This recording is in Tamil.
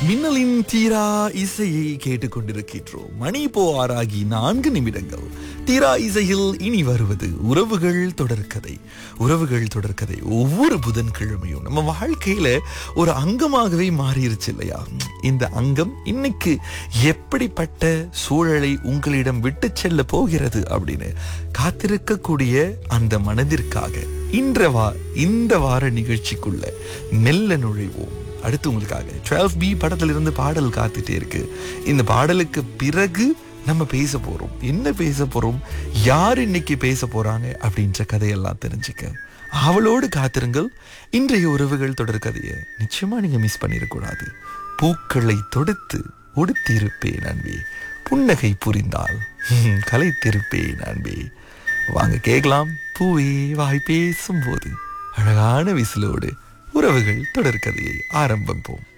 மின்னலின் தீரா இசையை கேட்டுக்கொண்டிருக்கின்றோம் மணி இப்போ ஆறாகி நான்கு நிமிடங்கள் தீரா இசையில் இனி வருவது உறவுகள் தொடர்கதை உறவுகள் தொடர்கதை ஒவ்வொரு புதன்கிழமையும் நம்ம வாழ்க்கையில ஒரு அங்கமாகவே மாறிருச்சு இல்லையா இந்த அங்கம் இன்னைக்கு எப்படிப்பட்ட சூழலை உங்களிடம் விட்டு செல்ல போகிறது அப்படின்னு காத்திருக்கக்கூடிய அந்த மனதிற்காக இன்ற வா இந்த வார நிகழ்ச்சிக்குள்ள மெல்ல நுழைவோம் அடுத்து உங்களுக்காக 12 பி படத்துல இருந்து பாடல் காத்துட்டே இருக்கு இந்த பாடலுக்கு பிறகு நம்ம பேச போறோம் என்ன பேச போறோம் யார் இன்னைக்கு பேச போறாங்க அப்படின்ற கதையெல்லாம் தெரிஞ்சுக்க அவளோடு காத்திருங்கள் இன்றைய உறவுகள் தொடர் கதையை நிச்சயமா நீங்க மிஸ் பண்ணிடக்கூடாது பூக்களை தொடுத்து உடுத்தியிருப்பேன் அன்பே புன்னகை புரிந்தால் ஹம், கலைத்திருப்பேன் அன்பே வாங்க கேட்கலாம் பூவே வாய் பேசும்போது அழகான விசிலோடு உறவுகள் தொடர்கதையை ஆரம்பிப்போம்